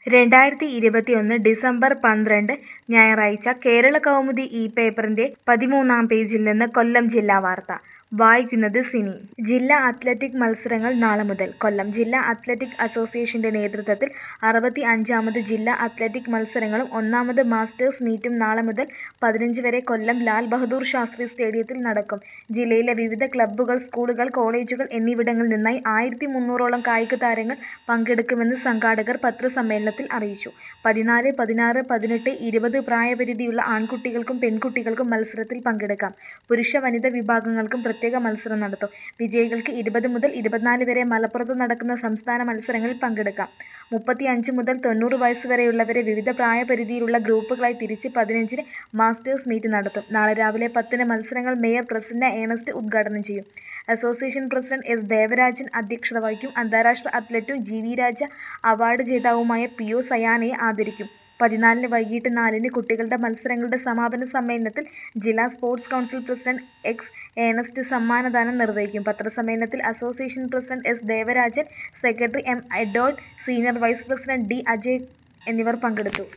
രണ്ടായിരത്തി ഇരുപത്തിയൊന്ന് ഡിസംബർ പന്ത്രണ്ട് ഞായറാഴ്ച കേരള കൗമുദി ഈ പേപ്പറിന്റെ പതിമൂന്നാം പേജിൽ നിന്ന് കൊല്ലം ജില്ലാ വാർത്ത വായിക്കുന്നത് സിനി ജില്ലാ അത്ലറ്റിക് മത്സരങ്ങൾ നാളെ മുതൽ കൊല്ലം ജില്ലാ അത്ലറ്റിക് അസോസിയേഷന്റെ നേതൃത്വത്തിൽ അറുപത്തി അഞ്ചാമത് ജില്ലാ അത്ലറ്റിക് മത്സരങ്ങളും ഒന്നാമത് മാസ്റ്റേഴ്സ് മീറ്റും നാളെ മുതൽ പതിനഞ്ച് വരെ കൊല്ലം ലാൽ ബഹദൂർ ശാസ്ത്രി സ്റ്റേഡിയത്തിൽ നടക്കും ജില്ലയിലെ വിവിധ ക്ലബ്ബുകൾ സ്കൂളുകൾ കോളേജുകൾ എന്നിവിടങ്ങളിൽ നിന്നായി ആയിരത്തി മുന്നൂറോളം കായിക താരങ്ങൾ പങ്കെടുക്കുമെന്ന് സംഘാടകർ പത്രസമ്മേളനത്തിൽ അറിയിച്ചു പതിനാല് പതിനാറ് പതിനെട്ട് ഇരുപത് പ്രായപരിധിയുള്ള ആൺകുട്ടികൾക്കും പെൺകുട്ടികൾക്കും മത്സരത്തിൽ പങ്കെടുക്കാം പുരുഷ വനിത വിഭാഗങ്ങൾക്കും പ്രത്യേക മത്സരം നടത്തും വിജയികൾക്ക് ഇരുപത് മുതൽ ഇരുപത്തിനാല് വരെ മലപ്പുറത്ത് നടക്കുന്ന സംസ്ഥാന മത്സരങ്ങളിൽ പങ്കെടുക്കാം മുപ്പത്തി അഞ്ച് മുതൽ തൊണ്ണൂറ് വയസ്സ് വരെയുള്ളവരെ വിവിധ പ്രായപരിധിയിലുള്ള ഗ്രൂപ്പുകളായി തിരിച്ച് പതിനഞ്ചിന് മാസ്റ്റേഴ്സ് മീറ്റ് നടത്തും നാളെ രാവിലെ പത്തിന് മത്സരങ്ങൾ മേയർ പ്രസന്ന ഏണസ്റ്റ് ഉദ്ഘാടനം ചെയ്യും അസോസിയേഷൻ പ്രസിഡന്റ് എസ് ദേവരാജൻ അധ്യക്ഷത വഹിക്കും അന്താരാഷ്ട്ര അത്ലറ്റും ജി വി രാജ അവാർഡ് ജേതാവുമായ പി ഒ സയാനയെ ആദരിക്കും പതിനാലിന് വൈകിട്ട് നാലിന് കുട്ടികളുടെ മത്സരങ്ങളുടെ സമാപന സമ്മേളനത്തിൽ ജില്ലാ sports council president X Ernest സമ്മാനദാനം നിർവഹിക്കും പത്രസമ്മേളനത്തിൽ association president S Devarajan secretary M Edold senior vice president D Ajay എന്നിവർ പങ്കെടുത്തു